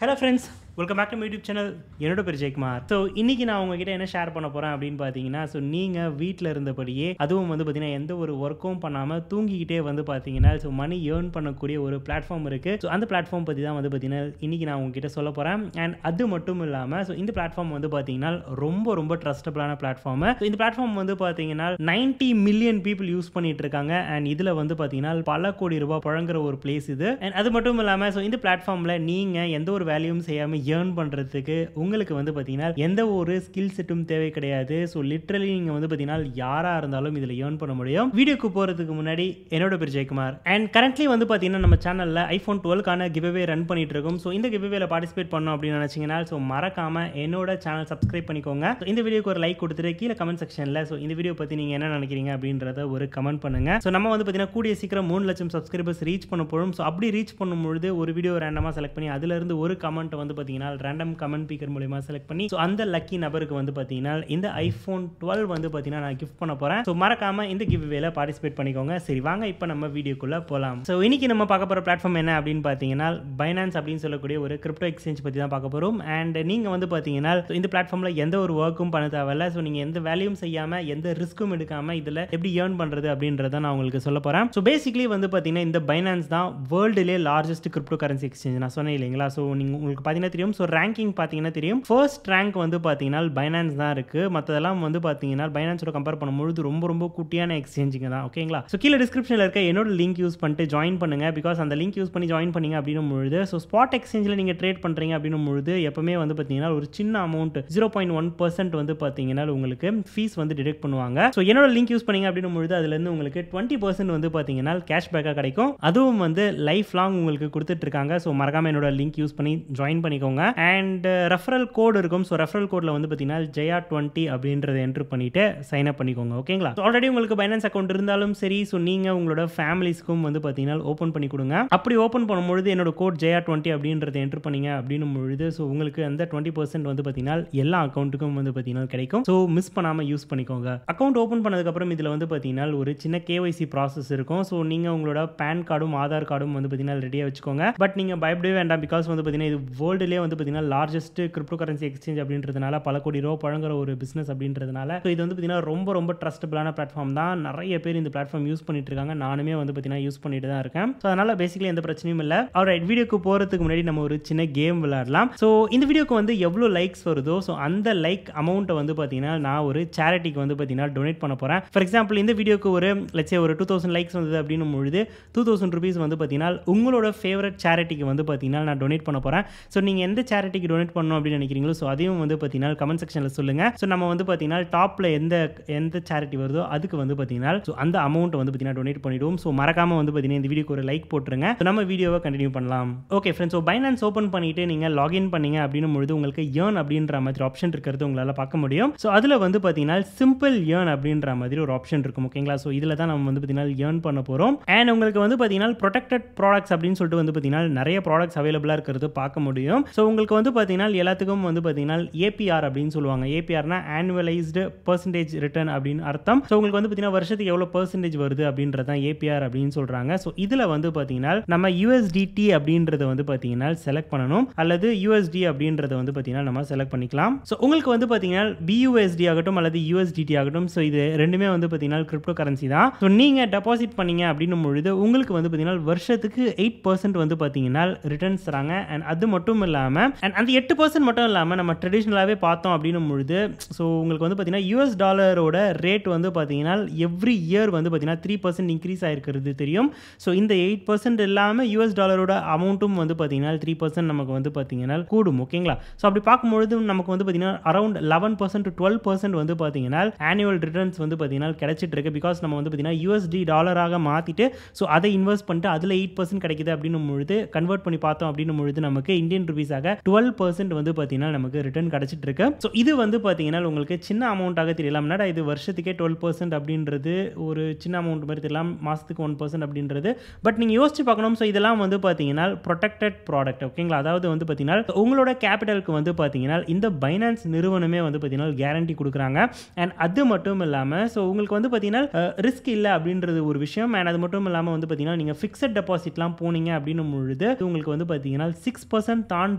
hello friends welcome back to YouTube channel என்னோட பேர் Jayakumar so இன்னைக்கு நான் உங்ககிட்ட என்ன ஷேர் பண்ண போகிறேன் அப்படின்னு பார்த்தீங்கன்னா ஸோ நீங்கள் வீட்டில் இருந்தபடியே அதுவும் வந்து பார்த்தீங்கன்னா எந்த ஒரு ஒர்க்கும் பண்ணாமல் தூங்கிக்கிட்டே வந்து பார்த்தீங்கன்னா ஸோ மணி ஏர்ன் பண்ணக்கூடிய ஒரு பிளாட்ஃபார்ம் இருக்குது ஸோ அந்த பிளாட்ஃபார்ம் பற்றி தான் வந்து பார்த்தீங்கன்னா இன்னைக்கு நான் உங்ககிட்ட சொல்ல போகிறேன் அண்ட் அது மட்டும் இல்லாமல் ஸோ இந்த பிளாட்ஃபார்ம் வந்து பார்த்தீங்கன்னா ரொம்ப ரொம்ப ட்ரஸ்டபிளான பிளாட்ஃபார்ம் ஸோ இந்த பிளாட்ஃபார்ம் வந்து பார்த்தீங்கன்னா நைன்ட்டி மில்லியன் பீப்புள் யூஸ் பண்ணிட்டு இருக்காங்க அண்ட் இதில் வந்து பார்த்தீங்கன்னா பல கோடி ரூபாய் புழங்குற ஒரு பிளேஸ் இது அண்ட் அது மட்டும் இல்லாமல் ஸோ இந்த பிளாட்ஃபார்மில் நீங்கள் எந்த ஒரு வேல்யூவும் செய்யாமல் ஏர்ன் பண்ணுறதுக்கு உங்களுக்கு வந்து பார்த்தீங்கன்னா எந்த ஒரு ஸ்கில் செட்டும் தேவை கிடையாது ஸோ லிட்ரலி நீங்கள் வந்து பார்த்தீங்கன்னா யாராக இருந்தாலும் இதில் ஏர்ன் பண்ண முடியும் வீடியோக்கு போகிறதுக்கு முன்னாடி என்னோட பேர் ஜெயக்குமார் அண்ட் கரண்ட்லி வந்து பார்த்தீங்கன்னா நம்ம சேனலில் ஐஃபோன் டுவெல்க்கான கிவ்அவே ரன் பண்ணிட்டு இருக்கோம் ஸோ இந்த கிவ்அவேல பார்ட்டிசிபேட் பண்ணோம் அப்படின்னு நினச்சிங்கன்னா ஸோ மறக்காமல் என்னோட சேனல் சப்ஸ்கிரைப் பண்ணிக்கோங்க So, இந்த வீடியோக்கு ஒரு லைக் கொடுத்துட்டு கீழே கமெண்ட் செக்ஷனில் ஸோ இந்த வீடியோ பற்றி நீங்கள் என்ன நினைக்கிறீங்க அப்படின்றத ஒரு கமெண்ட் பண்ணுங்க ஸோ நம்ம வந்து பார்த்தீங்கன்னா கூடிய சீக்கிரம் மூணு லட்சம் சப்ஸ்கிரைபர்ஸ் ரீச் பண்ண போகிறோம் ஸோ அப்படி ரீச் பண்ணும்பொழுது ஒரு வீடியோ ரேண்டமாக செலக்ட் பண்ணி அதுலேருந்து ஒரு கமெண்ட் வந்து பார்த்தீங்கன்னா ரேண்டம் கமெண்ட் பீக்கர் மூலியமா செலக்ட் பண்ணி ஸோ அந்த லக்கி நபருக்கு வந்து பார்த்தீங்கன்னா இந்த ஐஃபோன் டுவெல் வந்து பார்த்தீங்கன்னா நான் கிஃப்ட் பண்ண போகிறேன் ஸோ மறக்காம இந்த கிவ் வேல பார்ட்டிசிபேட் பண்ணிக்கோங்க சரி வாங்க இப்போ நம்ம வீடியோக்குள்ளே போகலாம் ஸோ இன்னைக்கு நம்ம பார்க்க போகிற பிளாட்ஃபார்ம் என்ன அப்படின்னு பார்த்தீங்கன்னா பைனான்ஸ் அப்படின்னு சொல்லக்கூடிய ஒரு கிரிப்டோ எக்ஸ்சேஞ்ச் பற்றி தான் பார்க்க போகிறோம் அண்ட் நீங்கள் வந்து பார்த்தீங்கன்னா so இந்த பிளாட்ஃபார்மில் எந்த ஒரு ஒர்க்கும் பண்ண தேவையில்ல ஸோ நீங்கள் எந்த வேலையும் செய்யாமல் எந்த ரிஸ்க்கும் எடுக்காமல் இதில் எப்படி ஏர்ன் பண்ணுறது அப்படின்றத நான் உங்களுக்கு சொல்ல போகிறேன் ஸோ பேசிக்லி வந்து பார்த்தீங்கன்னா இந்த பைனான்ஸ் தான் வேர்ல்டுலேயே லார்ஜஸ்ட் கிரிப்டோ கரன்சி எக்ஸ்சேஞ்ச் நான் சொன்னேன் இல்லைங்களா ஸோ நீங்கள் உங்களுக்கு பார்த்தீங்கன்னா தெரியும் ஸோ ரேங்கிங் பார்த்தீங்கன்னா தெரியும் ஃபர்ஸ்ட் ரேங்க் வந்து பார்த்தீங்கன்னா பைனான்ஸ் தான் இருக்குது மற்றதெல்லாம் வந்து பார்த்தீங்கன்னா பைனான்ஸோட கம்பேர் பண்ணும்பொழுது ரொம்ப ரொம்ப குட்டியான எக்ஸ்சேஞ்சுங்க தான் ஓகேங்களா ஸோ கீழே டிஸ்கிரிப்ஷனில் இருக்க என்னோட லிங்க் யூஸ் பண்ணிட்டு ஜாயின் பண்ணுங்க பிகாஸ் அந்த லிங்க் யூஸ் பண்ணி ஜாயின் பண்ணீங்க அப்படின்னும் பொழுது ஸோ ஸ்பாட் எக்ஸ்சேஞ்சில் நீங்கள் ட்ரேட் பண்ணுறீங்க அப்படின்னும் பொழுது எப்பவுமே வந்து பார்த்தீங்கன்னா ஒரு சின்ன amount zero point one percent வந்து பார்த்தீங்கன்னா உங்களுக்கு ஃபீஸ் வந்து டிடெக்ட் பண்ணுவாங்க ஸோ என்னோட லிங்க் யூஸ் பண்ணீங்க அப்படின்னும் பொழுது அதுலேருந்து உங்களுக்கு டுவெண்ட்டி பர்சன்ட் வந்து பார்த்தீங்கன்னா கேஷ்பேக்காக கிடைக்கும் அதுவும் வந்து லைஃப் லாங் உங்களுக்கு கொடுத்துட்டு இருக்காங்க ஸோ மறக்காம என்னோட லிங்க் யூஸ் பண்ணி ஜாயின் பண்ணிக்கோங்க அண்ட் ரெஃபரல் கோட் இருக்கும் ஸோ ரெஃபரல் கோடில் வந்து பார்த்தீங்கன்னா ஜெயா டுவெண்ட்டி அப்படின்றத என்ட்ரு பண்ணிட்டு சைன் அப் பண்ணிக்கோங்க ஓகேங்களா ஆல்ரெடி உங்களுக்கு பைனான்ஸ் அக்கௌண்ட் இருந்தாலும் சரி ஸோ நீங்கள் உங்களோட ஃபேமிலிஸ்க்கும் வந்து பார்த்தீங்கன்னா ஓப்பன் பண்ணி கொடுங்க அப்படி ஓப்பன் பண்ணும்பொழுது என்னோட கோட் ஜெயா டுவெண்ட்டி அப்படின்றத என்ட்ரு பண்ணீங்க அப்படின்னும் பொழுது ஸோ உங்களுக்கு அந்த டுவெண்ட்டி பர்சன்ட் வந்து பார்த்தீங்கன்னா எல்லா அக்கௌண்ட்டுக்கும் வந்து பார்த்தீங்கன்னா கிடைக்கும் ஸோ மிஸ் பண்ணாமல் யூஸ் பண்ணிக்கோங்க அக்கௌண்ட் ஓப்பன் பண்ணதுக்கப்புறம் இதில் வந்து பார்த்தீங்கன்னா ஒரு சின்ன கேஒய்சி ப்ராசஸ் இருக்கும் ஸோ நீங்கள் உங்களோட பேன் கார்டும் ஆதார் கார்டும் வந்து பார்த்தீங்கன்னா ரெடியாக வச்சுக்கோங்க பட் நீங்கள் பயப்படவே வேண்டாம் பிகாஸ் வந்து பார்த்தீங்கன்னா இது வேர்ல்டுலேயே வந்து பார்த்தீங்கன்னா லார்ஜஸ்ட் கிரிப்டோ கரன்சி எக்ஸ்சேஞ்ச் அப்படின்றதுனால பல கோடி ரூபா பழங்குற ஒரு பிஸ்னஸ் அப்படின்றதுனால ஸோ இது வந்து பார்த்தீங்கன்னா ரொம்ப ரொம்ப ட்ரஸ்டபிளான பிளாட்ஃபார்ம் தான் நிறைய பேர் இந்த பிளாட்ஃபார்ம் யூஸ் பண்ணிட்டு இருக்காங்க நானுமே வந்து பார்த்தீங்கன்னா யூஸ் பண்ணிட்டு தான் இருக்கேன் ஸோ அதனால் பேசிக்கலி எந்த பிரச்சனையும் இல்லை அவர் வீடியோக்கு போகிறதுக்கு முன்னாடி நம்ம ஒரு சின்ன கேம் விளையாடலாம் ஸோ இந்த வீடியோக்கு வந்து எவ்வளோ லைக்ஸ் வருதோ ஸோ அந்த லைக் அமௌண்ட்டை வந்து பார்த்தீங்கன்னா நான் ஒரு சேரிட்டிக்கு வந்து பார்த்தீங்கன்னா டொனேட் பண்ண போகிறேன் ஃபார் எக்ஸாம்பிள் இந்த வீடியோக்கு ஒரு லட்சம் ஒரு டூ தௌசண்ட் லைக்ஸ் வந்தது அப்படின்னும் பொழுது டூ தௌசண்ட் ருபீஸ் வந்து பார்த்தீங்கன்னா உங்களோட ஃபேவரட் சேரிட்டிக்கு வந்து பார்த்தீங்கன்னா நான் டொனேட் பண்ண போகிறேன் ஸோ நீங்கள் எந்த சேரிட்டிக்கு டொனேட் பண்ணணும் அப்படின்னு நினைக்கிறீங்களோ ஸோ அதையும் வந்து பார்த்தீங்கன்னா கமெண்ட் செக்ஷனில் சொல்லுங்கள் ஸோ நம்ம வந்து பார்த்தீங்கன்னா டாப்பில் எந்த எந்த சேரிட்டி வருதோ அதுக்கு வந்து பார்த்தீங்கன்னா ஸோ அந்த அமௌண்ட்டை வந்து பார்த்தீங்கன்னா டொனேட் பண்ணிவிடுவோம் ஸோ மறக்காமல் வந்து பார்த்தீங்கன்னா இந்த வீடியோக்கு ஒரு லைக் போட்டுருங்க ஸோ நம்ம வீடியோவை கண்டினியூ பண்ணலாம் okay friends so Binance open பண்ணிட்டு நீங்கள் லாகின் பண்ணீங்க அப்படின்னும் பொழுது உங்களுக்கு ஏர்ன் அப்படின்ற மாதிரி ஆப்ஷன் இருக்கிறது உங்களால் பார்க்க முடியும் ஸோ அதில் வந்து பார்த்தீங்கன்னா சிம்பிள் ஏர்ன் அப்படின்ற மாதிரி ஒரு ஆப்ஷன் இருக்கும் ஓகேங்களா ஸோ இதில் தான் நம்ம வந்து பார்த்தீங்கன்னா ஏர்ன் பண்ண போகிறோம் அண்ட் உங்களுக்கு வந்து பார்த்தீங்கன்னா ப்ரொடெக்டட் ப்ராடக்ட்ஸ் அப்படின்னு சொல்லிட்டு வந்து பார்த்தீங்கன்னா நிறைய ப்ராடக்ட்ஸ் அவைலபிளாக இருக்கிறது பார்க்க முடியும் ஸோ உங்களுக்கு வந்து பார்த்தீங்கன்னா எல்லாத்துக்கும் வந்து பார்த்தீங்கன்னா ஏபிஆர் அப்படின்னு சொல்லுவாங்க ஏபிஆர்னா ஆனுவலைஸ்டு பர்சன்டேஜ் ரிட்டர்ன் அப்படின்னு அர்த்தம் ஸோ உங்களுக்கு வந்து பார்த்தீங்கன்னா வருஷத்துக்கு எவ்வளோ பர்சன்டேஜ் வருது அப்படின்றது தான் ஏபிஆர் அப்படின்னு சொல்கிறாங்க ஸோ இதில் வந்து பார்த்தீங்கன்னா நம்ம யூஎஸ்டிடி அப்படின்றத வந்து பார்த்தீங்கன்னா செலக்ட் பண்ணணும் அல்லது யூஎஸ்டி அப்படின்றத வந்து பார்த்தீங்கன்னா நம்ம செலக்ட் பண்ணிக்கலாம் ஸோ உங்களுக்கு வந்து பார்த்தீங்கன்னா பியூஎஸ்டி ஆகட்டும் அல்லது யூஎஸ்டிடி ஆகட்டும் ஸோ இது ரெண்டுமே வந்து பார்த்தீங்கன்னா கிரிப்டோ கரன்சி தான் ஸோ நீங்கள் டெபாசிட் பண்ணீங்க அப்படின்னும் பொழுது உங்களுக்கு வந்து பார்த்தீங்கன்னா வருஷத்துக்கு எயிட் பர்சன்ட் வந்து பார்த்தீங்கன்னா ரிட்டர்ன்ஸ் தராங்க அண்ட் அது மட்டும் இல்லாமல் அண்ட் அந்த எட்டு பர்சன்ட் மட்டும் இல்லாமல் நம்ம ட்ரெடிஷ்னலாகவே பார்த்தோம் அப்படின்னும் பொழுது ஸோ உங்களுக்கு வந்து பார்த்தீங்கன்னா யூஎஸ் டாலரோட ரேட் வந்து பார்த்தீங்கன்னா எவ்ரி இயர் வந்து பார்த்தீங்கன்னா த்ரீ பர்சன்ட் இன்க்ரீஸ் ஆயிருக்கிறது தெரியும் ஸோ இந்த எயிட் பர்சன்ட் இல்லாமல் யூஎஸ் டாலரோட அமௌண்ட்டும் வந்து பார்த்தீங்கன்னா த்ரீ பர்சன்ட் நமக்கு வந்து பார்த்தீங்கன்னா கூடும் ஓகேங்களா ஸோ அப்படி பார்க்கும்பொழுது நமக்கு வந்து பார்த்தீங்கன்னா around eleven percent to twelve percent வந்து பார்த்தீங்கன்னா ஆனுவல் ரிட்டர்ன்ஸ் வந்து பார்த்தீங்கன்னா கிடைச்சிட்டு இருக்கு பிகாஸ் நம்ம வந்து பார்த்தீங்கன்னா யூஎஸ்டி டாலராக மாற்றிட்டு ஸோ அதை இன்வெஸ்ட் பண்ணிட்டு அதில் எயிட் பர்சன்ட் கிடைக்குது அப்படின்னும் பொழுது கன்வெர்ட் பண்ணி பார்த்தோம் அப்படின்னும் பொழுது நமக்கு இந்தியன் ருபீஸாக டுவெல் பர்சன்ட் வந்து பார்த்தீங்கன்னா நமக்கு ரிட்டர்ன் கிடைச்சிட்டு இருக்கு ஸோ இது வந்து பார்த்தீங்கன்னா உங்களுக்கு சின்ன அமௌண்ட்டாக தெரியலாம் என்னடா இது வருஷத்துக்கே டுவெல் பர்சன்ட் அப்படின்றது ஒரு சின்ன அமௌண்ட் மாதிரி தெரியலாம் மாதத்துக்கு ஒன் பர்சன்ட் அப்படின்றது பட் நீங்கள் யோசிச்சு பார்க்கணும் ஸோ இதெல்லாம் வந்து பார்த்தீங்கன்னா ப்ரொடெக்டட் ப்ராடக்ட் ஓகேங்களா அதாவது வந்து பார்த்தீங்கன்னா உங்களோட கேபிட்டலுக்கு வந்து பார்த்தீங்கன்னா இந்த பைனான்ஸ் நிறுவனமே வந்து பார்த்தீங்கன்னா கேரண்டி கொடுக்குறாங்க அண்ட் அது மட்டும் இல்லாமல் ஸோ உங்களுக்கு வந்து பார்த்தீங்கன்னா ரிஸ்க் இல்லை அப்படின்றது ஒரு விஷயம் அண்ட் அது மட்டும் இல்லாமல் வந்து பார்த்தீங்கன்னா நீங்கள் ஃபிக்ஸட் டெபாசிட்லாம் போனீங்க அப்படின்னும் பொழுது உங்களுக்கு வந்து பார்த்தீங்கன்னா சிக்ஸ் பர்சன்ட் தாண்டுற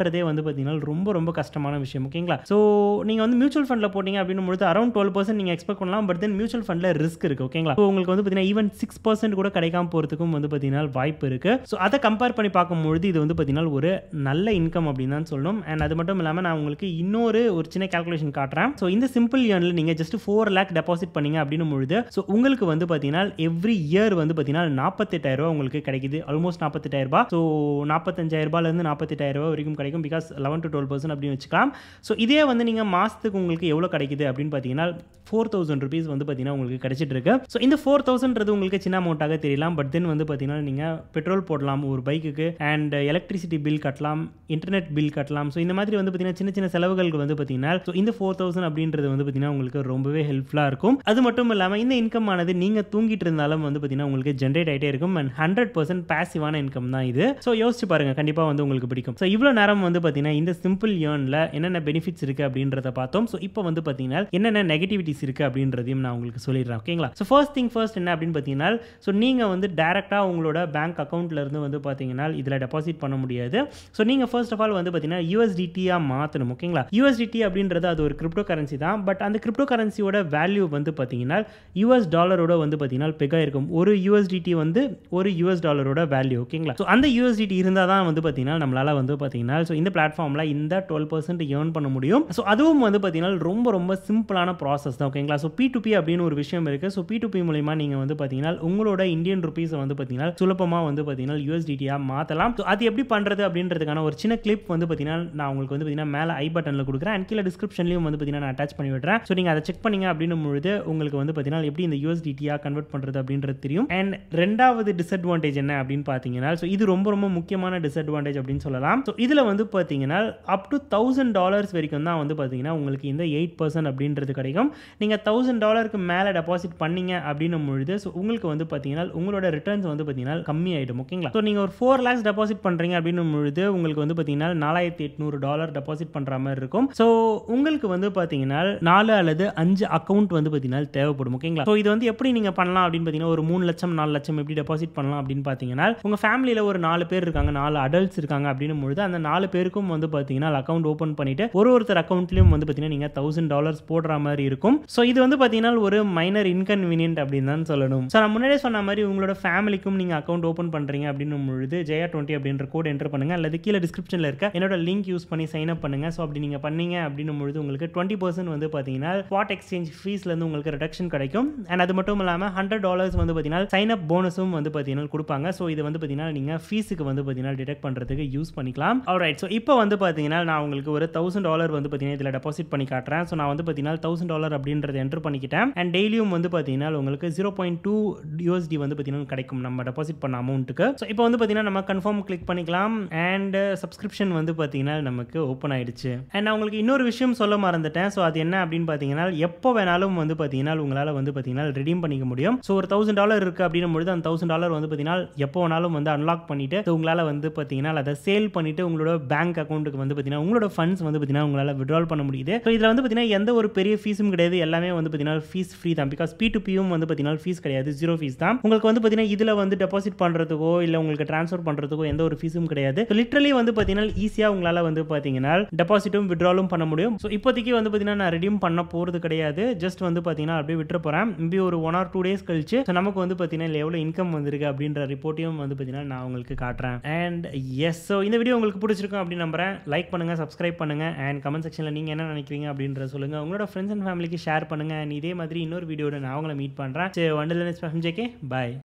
பண்ணுறதே வந்து பார்த்தீங்கன்னா ரொம்ப ரொம்ப கஷ்டமான விஷயம் ஓகேங்களா ஸோ நீங்கள் வந்து மியூச்சுவல் ஃபண்டில் போட்டிங்க அப்படின்னு பொழுது அரௌண்ட் டுவெல் பர்சன்ட் நீங்கள் எக்ஸ்பெக்ட் பண்ணலாம் பட் தென் மியூச்சுவல் ஃபண்டில் ரிஸ்க் இருக்குது ஓகேங்களா ஸோ உங்களுக்கு வந்து பார்த்தீங்கன்னா ஈவன் சிக்ஸ் பர்சன்ட் கூட கிடைக்காம போகிறதுக்கும் வந்து பார்த்தீங்கன்னா வாய்ப்பு இருக்குது ஸோ அதை கம்பேர் பண்ணி பார்க்கும்பொழுது இது வந்து பார்த்தீங்கன்னா ஒரு நல்ல இன்கம் அப்படின்னு தான் சொல்லணும் அண்ட் அது மட்டும் இல்லாமல் நான் உங்களுக்கு இன்னொரு ஒரு சின்ன கால்குலேஷன் காட்டுறேன் ஸோ இந்த சிம்பிள் இயர்னில் நீங்கள் ஜஸ்ட் ஃபோர் லேக் டெபாசிட் பண்ணீங்க அப்படின்னு பொழுது ஸோ உங்களுக்கு வந்து பார்த்தீங்கன்னா எவ்ரி இயர் வந்து பார்த்தீங்கன்னா நாற்பத்தெட்டாயிரம் ரூபா உங்களுக்கு கிடைக்குது ஆல்மோஸ்ட் நாற்பத்தெட்டாயிரம் ரூபாய் ஸோ நாற்பத்தஞ்சாயிரம் ரூபாயிலேருந்து நாற்பத்தெட்டாயிரம் ரூபாய் வரைக்கும் கிடைக்கும் because eleven to twelve percent அப்படின்னு வச்சுக்கலாம் ஸோ இதே வந்து நீங்கள் மாதத்துக்கு உங்களுக்கு எவ்வளோ கிடைக்குது அப்படின்னு பார்த்தீங்கன்னா ஃபோர் தௌசண்ட் ருபீஸ் வந்து பார்த்தீங்கன்னா உங்களுக்கு கிடைச்சிட்டு இருக்கு ஸோ இந்த ஃபோர் தௌசண்ட்றது உங்களுக்கு சின்ன அமௌண்ட்டாக தெரியலாம் பட் தென் வந்து பார்த்தீங்கன்னா நீங்கள் பெட்ரோல் போடலாம் ஒரு பைக்குக்கு அண்ட் எலக்ட்ரிசிட்டி பில் கட்டலாம் இன்டர்நெட் பில் கட்டலாம் ஸோ இந்த மாதிரி வந்து பார்த்தீங்கன்னா சின்ன சின்ன செலவுகளுக்கு வந்து பார்த்தீங்கன்னா ஸோ இந்த ஃபோர் தௌசண்ட் அப்படின்றது வந்து பார்த்தீங்கன்னா உங்களுக்கு ரொம்பவே ஹெல்ப்ஃபுல்லாக இருக்கும் அது மட்டும் இல்லாமல் இந்த இன்கம் ஆனது நீங்கள் தூங்கிட்டு இருந்தாலும் வந்து பார்த்தீங்கன்னா உங்களுக்கு ஜென்ரேட் ஆகிட்டே இருக்கும் அண்ட் ஹண்ட்ரட் பர்சன்ட் பேசிவான இன்கம் தான் இது ஸோ யோசிச்சு பாருங்க கண்டிப்பாக வந்து உங்களுக்கு பிடிக்கும் ஸோ இவ்வளோ நேரம் வந்து பார்த்தீங்கன்னா இந்த சிம்பிள் ஏர்னில் என்னென்ன பெனிஃபிட்ஸ் இருக்குது அப்படின்றத பார்த்தோம் ஸோ இப்போ வந்து பார்த்தீங்கன்னா என்னென்ன நெகட்டிவிட்டிஸ் இருக்குது அப்படின்றதையும் நான் உங்களுக்கு சொல்லிடுறேன் ஓகேங்களா ஸோ ஃபர்ஸ்ட் திங் ஃபர்ஸ்ட் என்ன அப்படின்னு பார்த்தீங்கன்னா ஸோ நீங்கள் வந்து டேரெக்டாக உங்களோட பேங்க் அக்கௌண்ட்ல இருந்து வந்து பார்த்தீங்கன்னா இதில் டெபாசிட் பண்ண முடியாது ஸோ நீங்கள் ஃபர்ஸ்ட் ஆஃப் ஆல் வந்து பார்த்தீங்கன்னா யூஎஸ்டிடியாக மாற்றணும் ஓகேங்களா யூஎஸ்டிடி அப்படின்றது அது ஒரு கிரிப்டோ கரன்சி தான் பட் அந்த கிரிப்டோ கரன்சியோட வேல்யூ வந்து பார்த்தீங்கன்னா யூஎஸ் டாலரோட வந்து பார்த்தீங்கன்னா பெகா இருக்கும் ஒரு யூஎஸ்டிடி வந்து ஒரு யூஎஸ் டாலரோட வேல்யூ ஓகேங்களா ஸோ அந்த யூஎஸ்டிடி இருந்தால் தான் வந்து பார்த்தீங்கன்னா நம்மளால் வந்து பார்த்தீங்கன்னா ஸோ இந்த பிளாட்ஃபார்மில் இந்த டுவெல் பர்சன்ட் ஏர்ன் பண்ண முடியும் ஸோ அதுவும் வந்து பார்த்தீங்கன்னா ரொம்ப ரொம்ப சிம்பிளான ப்ராசஸ் தான் ஓகேங்களா ஸோ பி டு பி அப்படின்னு ஒரு விஷயம் இருக்குது ஸோ பி டு பி மூலிமா நீங்கள் வந்து பார்த்தீங்கன்னா உங்களோட இந்தியன் ருபீஸை வந்து பார்த்தீங்கன்னா சுலபமாக வந்து பார்த்தீங்கன்னா யூஎஸ்டிடியாக மாற்றலாம் ஸோ அது எப்படி பண்ணுறது அப்படின்றதுக்கான ஒரு சின்ன கிளிப் வந்து பார்த்தீங்கன்னா நான் உங்களுக்கு வந்து பார்த்தீங்கன்னா மேலே ஐ பட்டனில் கொடுக்குறேன் அண்ட் கீழே டிஸ்கிரிப்ஷன்லையும் வந்து பார்த்தீங்கன்னா நான் அட்டாச் பண்ணி விடுறேன் ஸோ நீங்கள் அதை செக் பண்ணீங்க அப்படின்னும் பொழுது உங்களுக்கு வந்து பார்த்தீங்கன்னா எப்படி இந்த யூஎஸ்டிடியாக கன்வெர்ட் பண்ணுறது அப்படின்றது தெரியும் அண்ட் ரெண்டாவது டிஸ்அட்வான்டேஜ் என்ன அப்படின்னு பார்த்தீங்கன்னா ஸோ இது ரொம்ப ரொம்ப முக்கியமான டிஸ்அட்வான்டேஜ் அப்படின்னு சொல்லலாம் ஸோ இதில் வந்து பார்த்தீங்கன்னா அப் டு தௌசண்ட் டாலர்ஸ் வரைக்கும் தான் வந்து பார்த்தீங்கன்னா உங்களுக்கு இந்த எயிட் பர்சன்ட் அப்படின்றது கிடைக்கும் நீங்கள் தௌசண்ட் டாலருக்கு மேலே டெபாசிட் பண்ணீங்க அப்படின்னும் பொழுது ஸோ உங்களுக்கு வந்து பார்த்தீங்கன்னா உங்களோட ரிட்டர்ன்ஸ் வந்து பார்த்தீங்கன்னா கம்மி ஆகிடும் ஓகேங்களா ஸோ நீங்கள் ஒரு ஃபோர் லேக்ஸ் டெபாசிட் பண்ணுறீங்க அப்படின்னும் பொழுது உங்களுக்கு வந்து பார்த்தீங்கன்னா நாலாயிரத்தி எட்நூறு டாலர் டெபாசிட் பண்ணுற மாதிரி இருக்கும் ஸோ உங்களுக்கு வந்து பார்த்தீங்கன்னா நாலு அல்லது அஞ்சு அக்கௌண்ட் வந்து பார்த்தீங்கன்னா தேவைப்படும் ஓகேங்களா ஸோ இது வந்து எப்படி நீங்கள் பண்ணலாம் அப்படின்னு பார்த்தீங்கன்னா ஒரு மூணு லட்சம் நாலு லட்சம் எப்படி டெபாசிட் பண்ணலாம் அப்படின்னு பார்த்தீங்கன்னா உங்கள் ஃபேமிலியில் ஒரு நாலு பேர் இருக்காங்க நாலு அடல்ட்ஸ் இருக்காங்க அப்படின்னும் பொழுது அந்த நாலு பேருக்கும் வந்து பார்த்தீங்கன்னா அக்கௌண்ட் ஓப்பன் பண்ணிட்டு ஒரு ஒருத்தர் அக்கௌண்ட்லையும் வந்து பார்த்தீங்கன்னா நீங்கள் தௌசண்ட் டாலர்ஸ் போடுற மாதிரி இருக்கும் ஸோ இது வந்து பார்த்தீங்கன்னா ஒரு மைனர் இன்கன்வீனியன்ட் அப்படின்னு தான் சொல்லணும் ஸோ நான் முன்னாடியே சொன்ன மாதிரி உங்களோட ஃபேமிலிக்கும் நீங்கள் அக்கௌண்ட் ஓப்பன் பண்ணுறீங்க அப்படின்னும் பொழுது ஜெயா டுவெண்ட்டி அப்படின்ற கோட் என்டர் பண்ணுங்க அல்லது கீழே டிஸ்கிரிப்ஷனில் இருக்க என்னோட லிங்க் யூஸ் பண்ணி சைன் அப் பண்ணுங்க ஸோ அப்படி நீங்கள் பண்ணீங்க அப்படின்னும் பொழுது உங்களுக்கு டுவெண்ட்டி பர்சன்ட் வந்து பார்த்தீங்கன்னா ஸ்பாட் எக்ஸ்சேஞ்ச் ஃபீஸ்லேருந்து உங்களுக்கு ரிடக்ஷன் கிடைக்கும் அண்ட் அது மட்டும் இல்லாமல் ஹண்ட்ரட் டாலர்ஸ் வந்து பார்த்தீங்கன்னா சைன் அப் போனஸும் வந்து பார்த்தீங்கன்னா கொடுப்பாங்க ஸோ இது வந்து பார்த்தீங்கன்னா நீங்கள் ஃபீஸுக்கு வந்து பார்த்தீங்கன்னா டிடெக்ட் பண்ணுறதுக்கு யூஸ் பண்ணிக்கலாம் ரைட் ஸோ இப்போ வந்து பார்த்தீங்கன்னா நான் உங்களுக்கு ஒரு தௌசண்ட் டாலர் வந்து பார்த்தீங்கன்னா இதில் டெபாசிட் பண்ணி காட்டுறேன் ஸோ நான் வந்து பார்த்தீங்கன்னா தௌசண்ட் டாலர் அப்படின்றத என்டர் பண்ணிக்கிட்டேன் அண்ட் டெய்லியும் வந்து பார்த்தீங்கன்னா உங்களுக்கு ஜீரோ பாயிண்ட் டூ யூஎஸ்டி வந்து பார்த்தீங்கன்னா கிடைக்கும் நம்ம டெபாசிட் பண்ண அமௌண்ட்டுக்கு ஸோ இப்போ வந்து பார்த்தீங்கன்னா நம்ம கன்ஃபார்ம் கிளிக் பண்ணிக்கலாம் அண்ட் சப்ஸ்கிரிப்ஷன் வந்து பார்த்தீங்கன்னா நமக்கு ஓப்பன் ஆயிடுச்சு அண்ட் நான் உங்களுக்கு இன்னொரு விஷயம் சொல்ல மறந்துட்டேன் ஸோ அது என்ன அப்படின்னு பார்த்தீங்கன்னா எப்போ வேணாலும் வந்து பார்த்தீங்கன்னா உங்களால் வந்து பார்த்தீங்கன்னா ரெடீம் பண்ணிக்க முடியும் ஸோ ஒரு தௌசண்ட் டாலர் இருக்குது அப்படின்னும் பொழுது அந்த தௌசண்ட் டாலர் வந்து பார்த்தீங்கன்னா எப்போ வேணாலும் வந்து அன்லாக் பண்ணிட்டு so உங்களால் வந்து பார்த்தீங்கன்னா அதை சேல் பண்ணிட்டு உங்களோட பேங்க் அக்கௌண்ட்டுக்கு வந்து பார்த்தீங்கன்னா உங்களோட ஃபண்ட்ஸ் வந்து பார்த்தீங்கன்னா உங்களால் விட்ரால் பண்ண முடியுது ஸோ இதில் வந்து பார்த்தீங்கன்னா எந்த ஒரு பெரிய ஃபீஸும் கிடையாது எல்லாமே வந்து பார்த்தீங்கன்னா ஃபீஸ் ஃப்ரீ தான் பிகாஸ் பி டு பியும் வந்து பார்த்தீங்கன்னா ஃபீஸ் கிடையாது ஜீரோ ஃபீஸ் தான் உங்களுக்கு வந்து பார்த்தீங்கன்னா இதில் வந்து டெபாசிட் பண்ணுறதுக்கோ இல்லை உங்களுக்கு ட்ரான்ஸ்ஃபர் பண்ணுறதுக்கோ எந்த ஒரு ஃபீஸும் கிடையாது லிட்டரலி வந்து பார்த்தீங்கன்னா ஈஸியாக உங்களால் வந்து பார்த்தீங்கன்னா டெபாசிட்டும் விட்ராலும் பண்ண முடியும் ஸோ இப்போதைக்கு வந்து பார்த்தீங்கன்னா நான் ரெடியூம் பண்ண போகிறது கிடையாது ஜஸ்ட் வந்து பார்த்தீங்கன்னா அப்படியே விட்டுற போகிறேன் மேபி ஒரு ஒன் ஆர் டூ டேஸ் கழிச்சு ஸோ நமக்கு வந்து பார்த்தீங்கன்னா இல்லை எவ்வளோ இன்கம் வந்திருக்கு அப்படின்ற ரிப்போர்ட்டையும் வந்து பார்த்தீங்கன்னா நான் உங்களுக்கு காட்டுறேன் அண்ட் எஸ் ஸோ இந்த வீடியோ உங்களுக்கு பிடிச்சிருக்கும் அப்படின்னு நம்புறேன் லைக் பண்ணுங்கள் சப்ஸ்கிரைப் பண்ணுங்கள் அண்ட் கமெண்ட் செக்ஷனில் நீங்கள் என்ன நினைக்கிறீங்க அப்படின்ற சொல்லுங்கள் உங்களோட ஃப்ரெண்ட்ஸ் அண்ட் ஃபேமிலிக்கு ஷேர் பண்ணுங்கள் அண்ட் இதே மாதிரி இன்னொரு வீடியோட நான் அவங்கள மீட் பண்ணுறேன் சரி வண்டல் ஜேகே பாய்